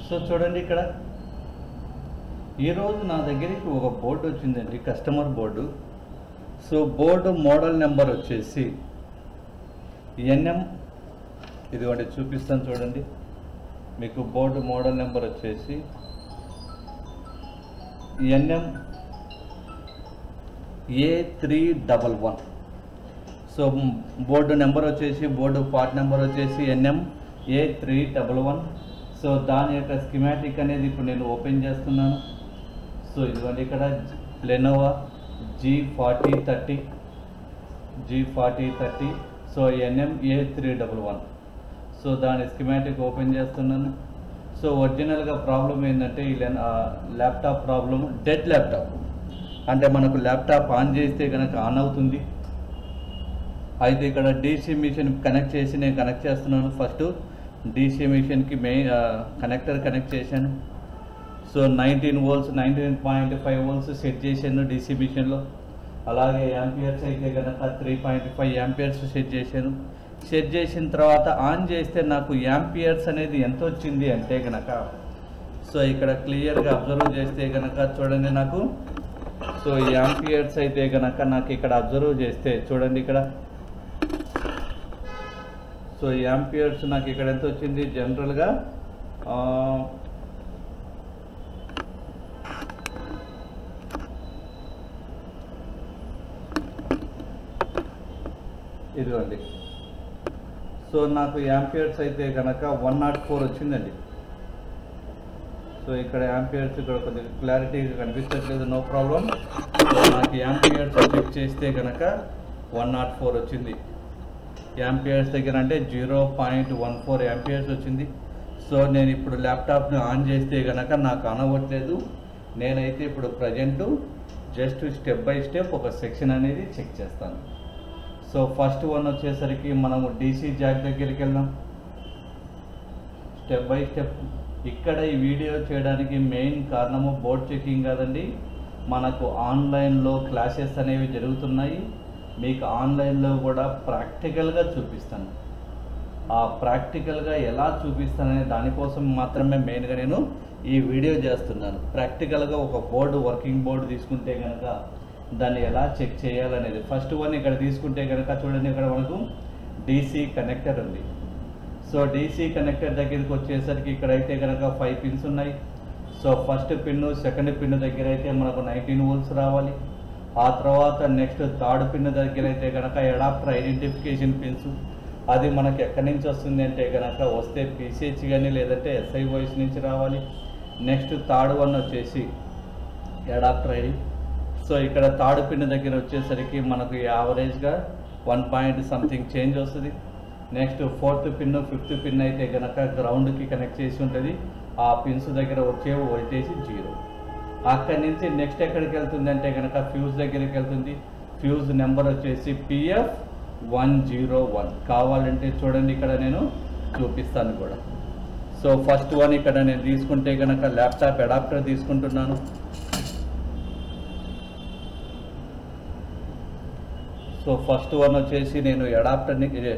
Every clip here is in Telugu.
సో చూడండి ఇక్కడ ఈరోజు నా దగ్గరికి ఒక బోర్డు వచ్చిందండి customer board so board model number వచ్చేసి ఎన్ఎం ఇదిగోండి చూపిస్తాను చూడండి మీకు బోర్డు మోడల్ నెంబర్ వచ్చేసి NM A three double one so board number వచ్చేసి బోర్డు పార్ట్ నెంబర్ వచ్చేసి NM A three double one so దాని యొక్క స్కిమాటిక్ అనేది ఇప్పుడు నేను ఓపెన్ చేస్తున్నాను సో ఇదిగోండి ఇక్కడ Lenovo G forty thirty G forty thirty so NM A three double one so దాని స్కిమాటిక్ ఓపెన్ చేస్తున్నాను సో ఒరిజినల్గా ప్రాబ్లం ఏంటంటే ఈ లెన్- ఆ ల్యాప్టాప్ ప్రాబ్లం డెడ్ ల్యాప్టాప్ అంటే మనకు ల్యాప్టాప్ ఆన్ చేస్తే కనుక ఆన్ అవుతుంది అయితే ఇక్కడ డీసీ మిషన్ కనెక్ట్ చేసి నేను కనెక్ట్ చేస్తున్నాను ఫస్ట్ డీసీ మిషన్కి మెయిన్ కనెక్టర్ కనెక్ట్ చేశాను so nineteen volts nineteen point five volts set చేశాను డీసీ మిషన్లో అలాగే యాంపియర్స్ అయితే కనుక three point five amperes set చేశాను సెట్ చేసిన తర్వాత ఆన్ చేస్తే నాకు యాంపియర్స్ అనేది ఎంత వచ్చింది అంటే కనుక సో ఇక్కడ క్లియర్గా అబ్జర్వ్ చేస్తే కనుక చూడండి నాకు సో యాంపియర్స్ అయితే కనుక నాకు ఇక్కడ అబ్జర్వ్ చేస్తే చూడండి ఇక్కడ సో యాంపియర్స్ నాకు ఇక్కడ ఎంత వచ్చింది జనరల్గా ఇదిగోండి సో నాకు యాంపియర్స్ అయితే కనుక వన్ నాట్ ఫోర్ వచ్చిందండి సో ఇక్కడ యాంపియర్స్ ఇక్కడ కొద్దిగా క్లారిటీగా కనిపించట్లేదు నో ప్రాబ్లం సో నాకు యాంపియర్స్ చెక్ చేస్తే కనుక వన్ నాట్ ఫోర్ వచ్చింది యాంపియర్స్ దగ్గర అంటే zero point one four amperes వచ్చింది సో నేను ఇప్పుడు ల్యాప్టాప్ని ఆన్ చేస్తే కనుక నాకు అనవట్లేదు నేనైతే ఇప్పుడు present just step by step ఒక సెక్షన్ అనేది చెక్ చేస్తాను సో ఫస్ట్ వన్ వచ్చేసరికి మనము డీసీ జాక్ దగ్గరికి వెళ్దాం స్టెప్ బై స్టెప్ ఇక్కడ ఈ వీడియో చేయడానికి మెయిన్ కారణము బోర్డ్ చెకింగ్ కాదండి మనకు ఆన్లైన్లో క్లాసెస్ అనేవి జరుగుతున్నాయి మీకు ఆన్లైన్లో కూడా ప్రాక్టికల్గా చూపిస్తాను ఆ ప్రాక్టికల్గా ఎలా చూపిస్తాననే దానికోసం మాత్రమే మెయిన్గా నేను ఈ వీడియో చేస్తున్నాను ప్రాక్టికల్గా ఒక బోర్డు వర్కింగ్ బోర్డు తీసుకుంటే కనుక దాన్ని ఎలా చెక్ చేయాలనేది ఫస్ట్ వన్ ఇక్కడ తీసుకుంటే కనుక చూడండి ఇక్కడ మనకు డీసీ కనెక్టర్ ఉంది సో డీసీ కనెక్టర్ దగ్గరికి వచ్చేసరికి ఇక్కడైతే కనుక ఫైవ్ పిన్స్ ఉన్నాయి so first pin second pin దగ్గర అయితే మనకు నైన్టీన్ వోల్ట్స్ రావాలి ఆ తర్వాత నెక్స్ట్ థర్డ్ పిన్ దగ్గర అయితే కనుక ఎడాప్టర్ ఐడెంటిఫికేషన్ పిన్స్ అది మనకి ఎక్కడి నుంచి వస్తుంది అంటే కనుక వస్తే పీసీహెచ్ కానీ లేదంటే ఎస్ఐ వాయిస్ నుంచి రావాలి నెక్స్ట్ థర్డ్ వన్ వచ్చేసి ఎడాప్టర్ ఐడి సో ఇక్కడ థర్డ్ పిన్ దగ్గర వచ్చేసరికి మనకు యావరేజ్గా వన్ పాయింట్ సంథింగ్ చేంజ్ వస్తుంది next fourth pin fifth pin అయితే కనుక గ్రౌండ్కి కనెక్ట్ చేసి ఉంటుంది ఆ పిన్స్ దగ్గర వచ్చే వోల్టేజ్ జీరో అక్కడి నుంచి నెక్స్ట్ ఎక్కడికి వెళ్తుంది అంటే కనుక ఫ్యూజ్ దగ్గరికి వెళ్తుంది ఫ్యూజ్ నెంబర్ వచ్చేసి పిఎఫ్ వన్ జీరో వన్ కావాలంటే చూడండి ఇక్కడ నేను చూపిస్తాను కూడా సో ఫస్ట్ వన్ ఇక్కడ నేను తీసుకుంటే కనుక ల్యాప్టాప్ అడాప్టర్ తీసుకుంటున్నాను సో ఫస్ట్ వన్ వచ్చేసి నేను అడాప్టర్ని ఇదే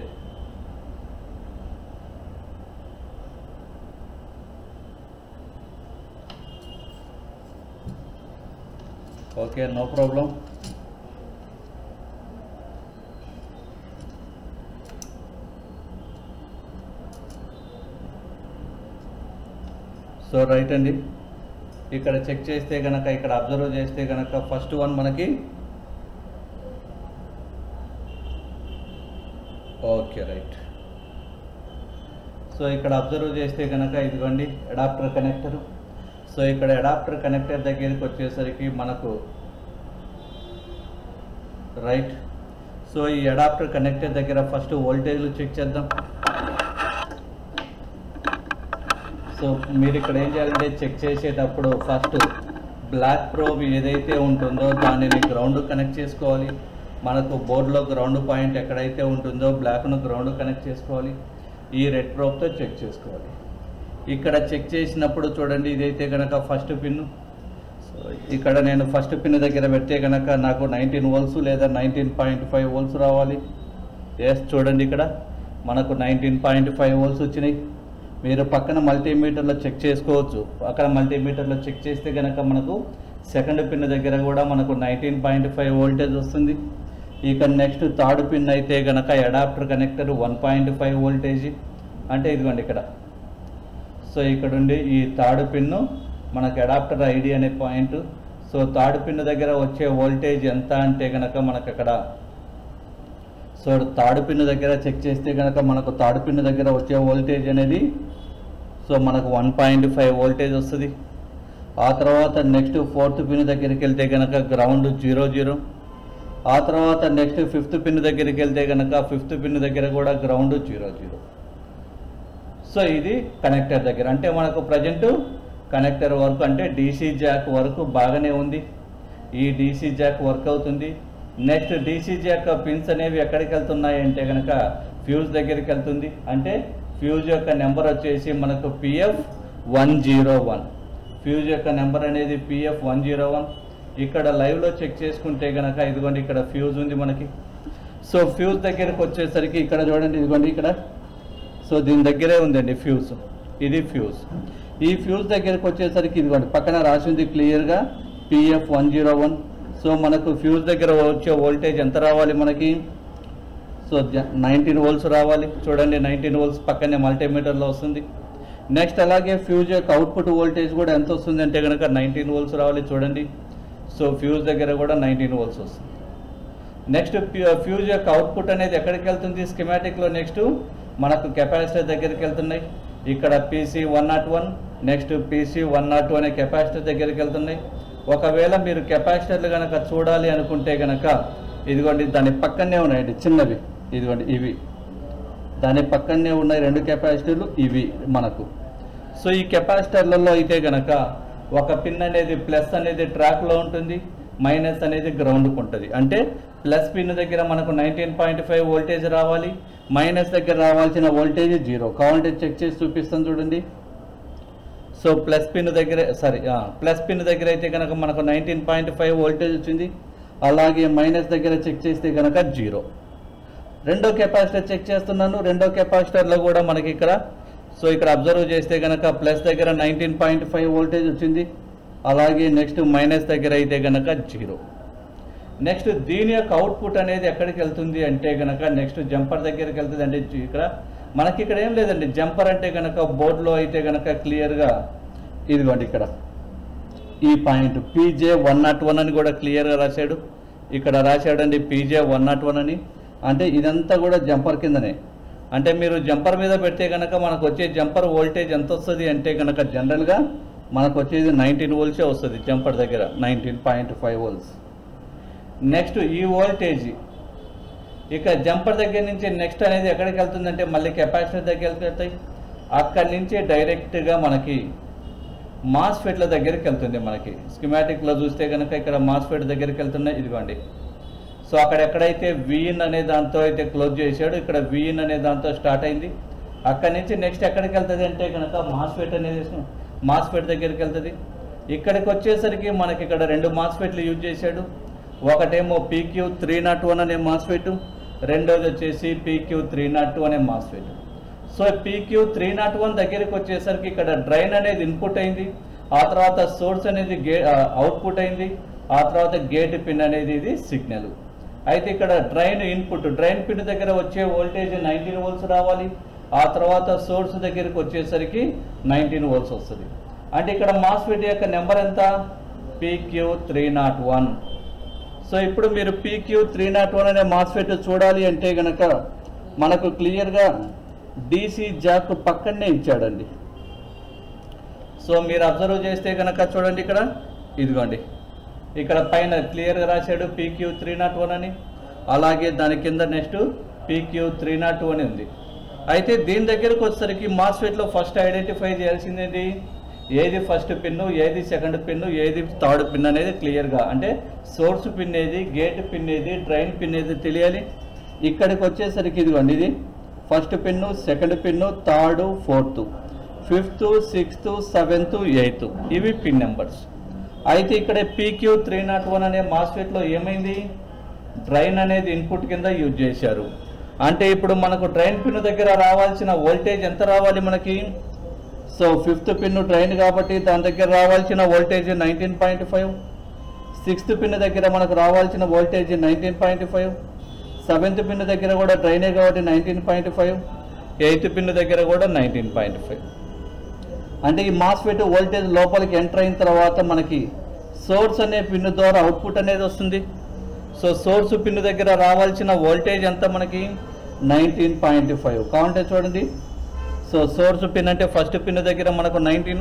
okay no problem so right అండి ఇక్కడ చెక్ చేస్తే కనుక ఇక్కడ అబ్జర్వ్ చేస్తే కనుక ఫస్ట్ వన్ మనకి ఓకే రైట్ సో ఇక్కడ అబ్జర్వ్ చేస్తే కనుక ఇదిగోండి అడాప్టర్ కనెక్టర్ సో ఇక్కడ అడాప్టర్ కనెక్టర్ దగ్గరికి వచ్చేసరికి మనకు రైట్ సో ఈ అడాప్టర్ కనెక్టర్ దగ్గర ఫస్ట్ వోల్టేజ్లు చెక్ చేద్దాం సో మీరు ఇక్కడ ఏం చేయాలంటే చెక్ చేసేటప్పుడు ఫస్ట్ బ్లాక్ ప్రోబ్ ఏదైతే ఉంటుందో దానిని గ్రౌండ్ కనెక్ట్ చేసుకోవాలి మనకు బోర్డులో గ్రౌండ్ పాయింట్ ఎక్కడైతే ఉంటుందో బ్లాక్ను గ్రౌండ్ కనెక్ట్ చేసుకోవాలి ఈ రెడ్ ప్రోబ్తో చెక్ చేసుకోవాలి ఇక్కడ చెక్ చేసినప్పుడు చూడండి ఇదైతే కనుక ఫస్ట్ పిన్ సో ఇక్కడ నేను ఫస్ట్ పిన్ దగ్గర పెడితే కనుక నాకు నైన్టీన్ వోల్స్ లేదా నైన్టీన్ పాయింట్ ఫైవ్ వోల్స్ రావాలి ఎస్ చూడండి ఇక్కడ మనకు నైన్టీన్ పాయింట్ ఫైవ్ వోల్స్ వచ్చినాయి మీరు పక్కన మల్టీమీటర్లో చెక్ చేసుకోవచ్చు అక్కడ మల్టీమీటర్లో చెక్ చేస్తే కనుక మనకు సెకండ్ పిన్ దగ్గర కూడా మనకు నైన్టీన్ పాయింట్ ఫైవ్ వోల్టేజ్ వస్తుంది ఇక నెక్స్ట్ థర్డ్ పిన్ అయితే కనుక adapter connector one point five voltage అంటే ఇదిగోండి ఇక్కడ సో ఇక్కడ ఉండి ఈ థర్డ్ పిన్ మనకు అడాప్టర్ ఐడి అనే పాయింట్ సో థర్డ్ పిన్ దగ్గర వచ్చే వోల్టేజ్ ఎంత అంటే కనుక మనకు అక్కడ సో థర్డ్ పిన్ దగ్గర చెక్ చేస్తే కనుక మనకు థర్డ్ పిన్ దగ్గర వచ్చే వోల్టేజ్ అనేది సో మనకు వన్ పాయింట్ ఫైవ్ వోల్టేజ్ వస్తుంది ఆ తర్వాత నెక్స్ట్ ఫోర్త్ పిన్ దగ్గరికి వెళ్తే కనుక గ్రౌండ్ జీరో జీరో ఆ తర్వాత నెక్స్ట్ ఫిఫ్త్ పిన్ దగ్గరికి వెళ్తే కనుక ఫిఫ్త్ పిన్ దగ్గర కూడా గ్రౌండ్ జీరో జీరో సో ఇది కనెక్టర్ దగ్గర అంటే మనకు ప్రజెంట్ కనెక్టర్ వరకు అంటే డీసీ జాక్ వరకు బాగానే ఉంది ఈ డీసీ జాక్ వర్క్ అవుతుంది నెక్స్ట్ డీసీ జాక్ పిన్స్ అనేవి ఎక్కడికి వెళ్తున్నాయి అంటే కనుక ఫ్యూజ్ దగ్గరికి వెళ్తుంది అంటే ఫ్యూజ్ యొక్క నెంబర్ వచ్చేసి మనకు PF one zero one fuse యొక్క నెంబర్ అనేది పిఎఫ్ వన్ జీరో వన్ ఇక్కడ లైవ్లో చెక్ చేసుకుంటే కనుక ఇదిగోండి ఇక్కడ ఫ్యూజ్ ఉంది మనకి సో ఫ్యూజ్ దగ్గరకు వచ్చేసరికి ఇక్కడ చూడండి ఇదిగోండి ఇక్కడ సో దీని దగ్గరే ఉందండి ఫ్యూజ్ ఇది ఫ్యూజ్ ఈ ఫ్యూజ్ దగ్గరకు వచ్చేసరికి ఇదిగోండి పక్కన రాసింది క్లియర్గా PF one zero one so మనకు ఫ్యూజ్ దగ్గర వచ్చే వోల్టేజ్ ఎంత రావాలి మనకి సో నైన్టీన్ వోల్ట్స్ రావాలి చూడండి నైన్టీన్ వోల్ట్స్ పక్కనే మల్టీమీటర్లో వస్తుంది నెక్స్ట్ అలాగే ఫ్యూజ్ యొక్క అవుట్పుట్ వోల్టేజ్ కూడా ఎంత వస్తుంది అంటే కనుక నైన్టీన్ వోల్ట్స్ రావాలి చూడండి సో ఫ్యూజ్ దగ్గర కూడా నైన్టీన్ వోల్ట్స్ వస్తుంది నెక్స్ట్ ఫ్యూజ్ యొక్క అవుట్పుట్ అనేది ఎక్కడికి వెళ్తుంది స్కిమాటిక్లో నెక్స్ట్ మనకు కెపాసిటర్ దగ్గరికి వెళ్తున్నాయి ఇక్కడ PC one naught one next PC one naught two అనే కెపాసిటర్ దగ్గరికి వెళ్తున్నాయి ఒకవేళ మీరు కెపాసిటర్లు కనుక చూడాలి అనుకుంటే కనుక ఇదిగోండి దాని పక్కనే ఉన్నాయండి చిన్నవి ఇదిగోండి ఇవి దాని పక్కనే ఉన్నాయి రెండు కెపాసిటర్లు ఇవి మనకు సో ఈ కెపాసిటర్లలో అయితే గనక ఒక పిన్ అనేది ప్లస్ అనేది ట్రాక్లో ఉంటుంది మైనస్ అనేది గ్రౌండ్కి ఉంటుంది అంటే ప్లస్ పిన్ దగ్గర మనకు నైన్టీన్ పాయింట్ ఫైవ్ వోల్టేజ్ రావాలి మైనస్ దగ్గర రావాల్సిన వోల్టేజ్ జీరో కావాలంటే చెక్ చేసి చూపిస్తాను చూడండి సో ప్లస్ పిన్ దగ్గర సారీ ప్లస్ పిన్ దగ్గర అయితే కనుక మనకు నైన్టీన్ పాయింట్ ఫైవ్ వోల్టేజ్ వచ్చింది అలాగే మైనస్ దగ్గర చెక్ చేస్తే కనుక జీరో రెండో కెపాసిటర్ చెక్ చేస్తున్నాను రెండో కెపాసిటర్లో కూడా మనకి ఇక్కడ సో ఇక్కడ అబ్జర్వ్ చేస్తే కనుక ప్లస్ దగ్గర నైన్టీన్ పాయింట్ ఫైవ్ వోల్టేజ్ వచ్చింది అలాగే నెక్స్ట్ మైనస్ దగ్గర అయితే కనుక జీరో నెక్స్ట్ దీని యొక్క అవుట్పుట్ అనేది ఎక్కడికి వెళ్తుంది అంటే కనుక నెక్స్ట్ జంపర్ దగ్గరికి వెళ్తుంది అంటే ఇక్కడ మనకి ఇక్కడ ఏం లేదండి జంపర్ అంటే కనుక బోర్డులో అయితే కనుక క్లియర్గా ఇదిగోండి ఇక్కడ ఈ point PJ one naught one అని కూడా క్లియర్గా రాశాడు ఇక్కడ రాశాడండి పీజే వన్ నాట్ వన్ అని అంటే ఇదంతా కూడా జంపర్ కిందనే అంటే మీరు జంపర్ మీద పెడితే కనుక మనకు వచ్చే జంపర్ వోల్టేజ్ ఎంత వస్తుంది అంటే కనుక జనరల్గా మనకు వచ్చేది నైన్టీన్ వోల్ట్సే వస్తుంది జంపర్ దగ్గర nineteen point five volts next ఈ వోల్టేజ్ ఇక జంపర్ దగ్గర నుంచి నెక్స్ట్ అనేది ఎక్కడికి వెళ్తుందంటే మళ్ళీ కెపాసిటర్ దగ్గరికి వెళ్తాయి అక్కడి నుంచి డైరెక్ట్గా మనకి మాస్ఫెట్ల దగ్గరికి వెళ్తుంది మనకి స్కిమాటిక్లో చూస్తే కనుక ఇక్కడ మాస్ఫెట్ దగ్గరికి వెళ్తున్నాయి ఇదిగోండి సో అక్కడ ఎక్కడైతే వీన్ అనే దాంతో అయితే క్లోజ్ చేశాడు ఇక్కడ వీన్ అనే దాంతో స్టార్ట్ అయింది అక్కడి నుంచి నెక్స్ట్ ఎక్కడికి వెళ్తుంది అంటే కనుక మాస్ఫెట్ అనేది మాస్ఫెట్ దగ్గరికి వెళ్తుంది ఇక్కడికి వచ్చేసరికి మనకి ఇక్కడ రెండు మాస్ఫెట్లు యూజ్ చేశాడు ఒకటేమో పీక్యూ త్రీ నాట్ వన్ అనే మాస్ఫెట్ రెండోది వచ్చేసి పీక్యూ త్రీ నాట్ టూ అనే MOSFET so PQ three naught one దగ్గరికి వచ్చేసరికి ఇక్కడ డ్రైన్ అనేది ఇన్పుట్ అయింది ఆ తర్వాత సోర్స్ అనేది గే అవుట్పుట్ అయింది ఆ తర్వాత గేట్ పిన్ అనేది ఇది సిగ్నల్ అయితే ఇక్కడ డ్రైన్ ఇన్పుట్ డ్రైన్ పిన్ దగ్గర వచ్చే వోల్టేజ్ నైన్టీన్ వోల్ట్స్ రావాలి ఆ తర్వాత సోర్స్ దగ్గరికి వచ్చేసరికి నైన్టీన్ వోల్ట్స్ వస్తుంది అంటే ఇక్కడ మాస్ఫెట్ యొక్క నెంబర్ ఎంత PQ three naught one so ఇప్పుడు మీరు పీక్యూ త్రీ నాట్ వన్ అనే మాస్ఫెట్ చూడాలి అంటే గనక మనకు క్లియర్గా డీసీ జాక్ పక్కనే ఇచ్చాడండి సో మీరు అబ్జర్వ్ చేస్తే కనుక చూడండి ఇక్కడ ఇదిగోండి ఇక్కడ పైన క్లియర్గా రాశాడు పీక్యూ త్రీ నాట్ వన్ అని అలాగే దాని కింద next PQ three naught two అని ఉంది అయితే దీని దగ్గరకు వచ్చేసరికి మాస్ఫెట్లో ఫస్ట్ ఐడెంటిఫై చేయాల్సిందేంటి ఏది ఫస్ట్ పిన్ను ఏది సెకండ్ పిన్ను ఏది థర్డ్ పిన్ అనేది క్లియర్గా అంటే సోర్స్ పిన్ ఏది గేట్ పిన్ ఏది డ్రైన్ పిన్ ఏది తెలియాలి ఇక్కడికి వచ్చేసరికి ఇదిగోండి ఇది first pin second pin third fourth fifth sixth seventh eighth ఇవి పిన్ నెంబర్స్ అయితే ఇక్కడ పీక్యూ త్రీ నాట్ వన్ అనే మాస్ఫెట్లో ఏమైంది డ్రైన్ అనేది ఇన్పుట్ కింద యూజ్ చేశారు అంటే ఇప్పుడు మనకు డ్రైన్ పిన్ దగ్గర రావాల్సిన వోల్టేజ్ ఎంత రావాలి మనకి సో ఫిఫ్త్ పిన్ డ్రైన్ కాబట్టి దాని దగ్గర రావాల్సిన voltage nineteen point five sixth pin దగ్గర మనకు రావాల్సిన voltage nineteen point five seventh pin దగ్గర కూడా డ్రైనే కాబట్టి nineteen point five eighth pin దగ్గర కూడా నైన్టీన్ పాయింట్ ఫైవ్ అంటే ఈ మాస్ఫెట్ వోల్టేజ్ లోపలికి ఎంటర్ అయిన తర్వాత మనకి సోర్స్ అనే పిన్ ద్వారా అవుట్పుట్ అనేది వస్తుంది సో సోర్స్ పిన్ దగ్గర రావాల్సిన వోల్టేజ్ ఎంత మనకి నైన్టీన్ పాయింట్ ఫైవ్ కావాలంటే చూడండి సో సోర్స్ పిన్ అంటే ఫస్ట్ పిన్ దగ్గర మనకు నైన్టీన్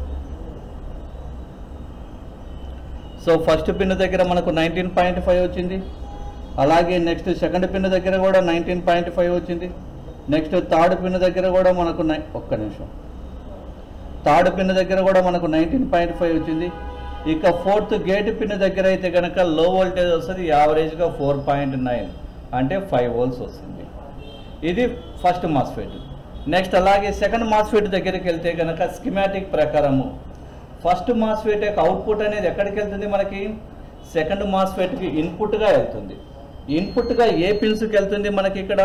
సో ఫస్ట్ పిన్ దగ్గర మనకు నైన్టీన్ పాయింట్ ఫైవ్ వచ్చింది అలాగే నెక్స్ట్ సెకండ్ పిన్ దగ్గర కూడా నైన్టీన్ పాయింట్ ఫైవ్ వచ్చింది నెక్స్ట్ థర్డ్ పిన్ దగ్గర కూడా మనకు నై ఒక్క నిమిషం థర్డ్ పిన్ దగ్గర కూడా మనకు నైన్టీన్ పాయింట్ ఫైవ్ వచ్చింది ఇక ఫోర్త్ గేట్ పిన్ దగ్గర అయితే కనుక లో వోల్టేజ్ వస్తుంది యావరేజ్గా ఫోర్ పాయింట్ నైన్ అంటే ఫైవ్ వోల్ట్స్ వస్తుంది ఇది ఫస్ట్ మాస్ఫెట్ నెక్స్ట్ అలాగే సెకండ్ మాస్ఫెట్ దగ్గరికి వెళ్తే కనుక స్కిమాటిక్ ప్రకారము ఫస్ట్ మాస్ఫెట్ యొక్క అవుట్పుట్ అనేది ఎక్కడికి వెళ్తుంది మనకి సెకండ్ మాస్ఫెట్కి ఇన్పుట్గా వెళ్తుంది ఇన్పుట్గా ఏ పిన్స్కి వెళ్తుంది మనకి ఇక్కడ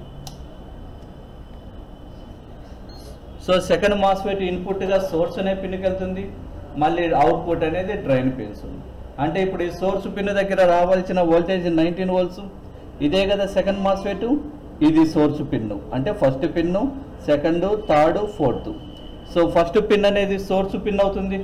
సో సెకండ్ మాస్ఫెట్ ఇన్పుట్గా సోర్స్ అనే పిన్కి వెళ్తుంది మళ్ళీ అవుట్పుట్ అనేది డ్రైన్ పిన్స్ అంటే ఇప్పుడు ఈ సోర్స్ పిన్ దగ్గర రావాల్సిన వోల్టేజ్ నైన్టీన్ వోల్ట్స్ ఇదే కదా సెకండ్ మాస్ఫెట్ ఇది సోర్స్ పిన్ను అంటే first pin second third fourth so first pin అనేది సోర్స్ పిన్ అవుతుంది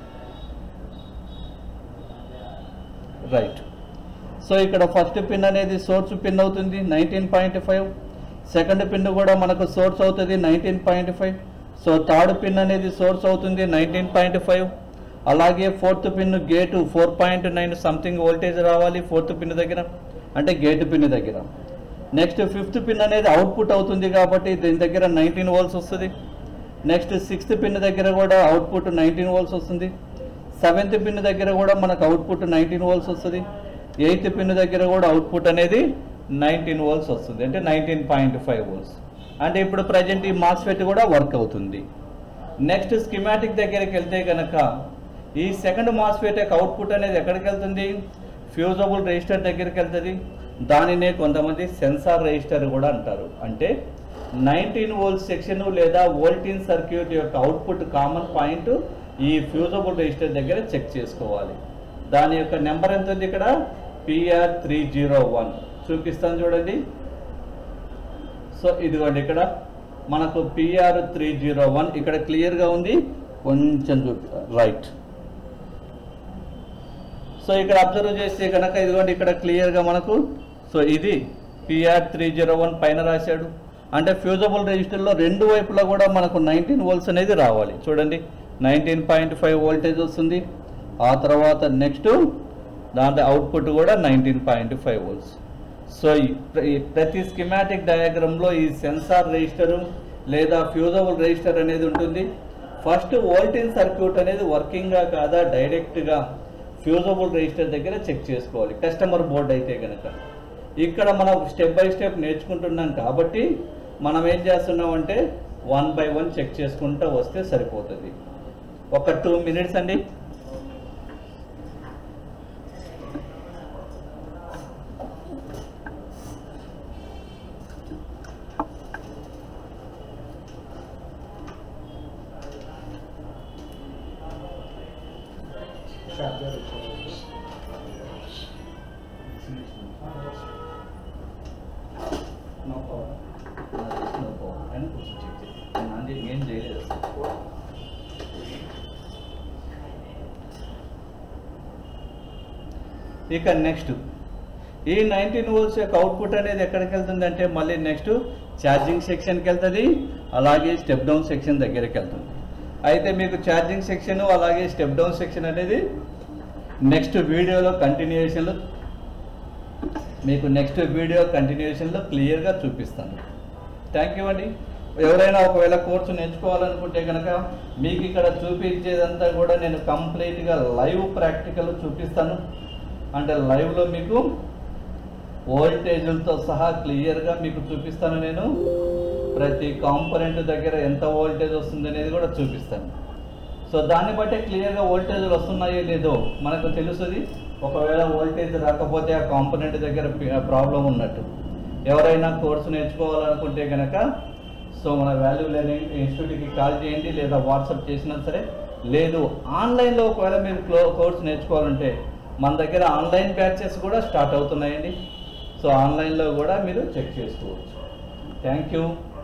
రైట్ సో ఇక్కడ ఫస్ట్ పిన్ అనేది సోర్స్ పిన్ అవుతుంది nineteen point five second pin కూడా మనకు సోర్స్ అవుతుంది nineteen point five so third pin అనేది సోర్స్ అవుతుంది నైన్టీన్ పాయింట్ ఫైవ్ అలాగే fourth pin gate four point nine something voltage రావాలి ఫోర్త్ పిన్ దగ్గర అంటే గేట్ పిన్ దగ్గర నెక్స్ట్ ఫిఫ్త్ పిన్ అనేది అవుట్పుట్ అవుతుంది కాబట్టి దీని దగ్గర నైన్టీన్ వోల్ట్స్ వస్తుంది నెక్స్ట్ సిక్స్త్ పిన్ దగ్గర కూడా అవుట్పుట్ నైన్టీన్ వోల్ట్స్ వస్తుంది సెవెంత్ పిన్ దగ్గర కూడా మనకు అవుట్పుట్ నైన్టీన్ వోల్ట్స్ వస్తుంది ఎయిత్ పిన్ దగ్గర కూడా అవుట్పుట్ అనేది నైన్టీన్ వోల్ట్స్ వస్తుంది అంటే నైన్టీన్ పాయింట్ ఫైవ్ వోల్ట్స్ అంటే ఇప్పుడు ప్రజెంట్ ఈ మాస్ఫెట్ కూడా వర్క్ అవుతుంది నెక్స్ట్ స్కిమాటిక్ దగ్గరికి వెళ్తే కనుక ఈ సెకండ్ మాస్ఫెట్ యొక్క అవుట్పుట్ అనేది ఎక్కడికి వెళ్తుంది ఫ్యూజబుల్ రెజిస్టర్ దగ్గరికి వెళ్తుంది దానినే కొంతమంది సెన్సార్ రెజిస్టర్ కూడా అంటారు అంటే నైన్టీన్ వోల్ట్ సెక్షన్ లేదా వోల్టీన్ సర్క్యూట్ యొక్క అవుట్పుట్ కామన్ పాయింట్ ఈ ఫ్యూజబుల్ రెజిస్టర్ దగ్గర చెక్ చేసుకోవాలి దాని యొక్క నెంబర్ ఎంత ఉంది ఇక్కడ పిఆర్ త్రీ జీరో వన్ చూపిస్తాను చూడండి సో ఇదిగోండి ఇక్కడ మనకు పిఆర్ త్రీ జీరో వన్ ఇక్కడ క్లియర్గా ఉంది కొంచెం చూపి రైట్ సో ఇక్కడ అబ్జర్వ్ చేస్తే కనుక ఇదిగోండి ఇక్కడ క్లియర్గా మనకు సో ఇది పిఆర్ త్రీ జీరో వన్ పైన రాశాడు అంటే ఫ్యూజబుల్ రిజిస్టర్లో రెండు వైపులా కూడా మనకు నైన్టీన్ వోల్ట్స్ అనేది రావాలి చూడండి నైన్టీన్ పాయింట్ ఫైవ్ వోల్టేజ్ వస్తుంది ఆ తర్వాత నెక్స్ట్ దాంట్లో అవుట్పుట్ కూడా nineteen point five volts so ఈ ప్ర- ఈ ప్రతి స్కిమాటిక్ డయాగ్రామ్లో ఈ సెన్సార్ రిజిస్టరు లేదా ఫ్యూజబుల్ రిజిస్టర్ అనేది ఉంటుంది ఫస్ట్ వోల్టేజ్ సర్క్యూట్ అనేది వర్కింగ్గా కాదా డైరెక్ట్గా ఫ్యూజబుల్ రిజిస్టర్ దగ్గర చెక్ చేసుకోవాలి కస్టమర్ బోర్డ్ అయితే కనుక ఇక్కడ మనం స్టెప్ బై స్టెప్ నేర్చుకుంటున్నాం కాబట్టి మనం ఏం చేస్తున్నాం అంటే వన్ బై వన్ చెక్ చేసుకుంటూ వస్తే సరిపోతుంది ఒక టూ మినిట్స్ అండి నో పవర్ నో పవర్ అని కొంచెం చెక్ చేసి నేను అంటే ఏం చేయలేదు అసలు. ఇక నెక్స్ట్ ఈ నైన్టీన్ వోల్ట్స్ యొక్క అవుట్పుట్ అనేది ఎక్కడికి వెళ్తుంది అంటే మళ్ళీ నెక్స్ట్ ఛార్జింగ్ సెక్షన్కి వెళ్తుంది అలాగే స్టెప్ డౌన్ సెక్షన్ దగ్గరికి వెళ్తుంది అయితే మీకు ఛార్జింగ్ సెక్షన్ అలాగే స్టెప్ డౌన్ సెక్షన్ అనేది నెక్స్ట్ వీడియోలో కంటిన్యూషన్లో మీకు నెక్స్ట్ వీడియో కంటిన్యూషన్లో క్లియర్గా చూపిస్తాను థ్యాంక్ యూ అండి ఎవరైనా ఒకవేళ కోర్సు నేర్చుకోవాలనుకుంటే కనుక మీకు ఇక్కడ చూపించేదంతా కూడా నేను కంప్లీట్గా లైవ్ ప్రాక్టికల్ చూపిస్తాను అంటే లైవ్లో మీకు వోల్టేజ్లతో సహా క్లియర్గా మీకు చూపిస్తాను నేను ప్రతి కాంపొనెంట్ దగ్గర ఎంత వోల్టేజ్ వస్తుంది అనేది కూడా చూపిస్తాను సో దాన్ని బట్టే క్లియర్గా వోల్టేజ్లు వస్తున్నాయో లేదో మనకు తెలుస్తుంది ఒకవేళ వోల్టేజ్ రాకపోతే ఆ కాంపొనెంట్ దగ్గర ప్రాబ్లం ఉన్నట్టు ఎవరైనా కోర్సు నేర్చుకోవాలనుకుంటే కనుక సో మన వాల్యూ లెర్నింగ్ ఇన్స్టిట్యూట్కి కాల్ చేయండి లేదా వాట్సాప్ చేసినా సరే లేదు ఆన్లైన్లో ఒకవేళ మీరు క్లో కోర్స్ నేర్చుకోవాలంటే మన దగ్గర ఆన్లైన్ బ్యాచెస్ కూడా స్టార్ట్ అవుతున్నాయండి సో ఆన్లైన్లో కూడా మీరు చెక్ చేసుకోవచ్చు థ్యాంక్ యూ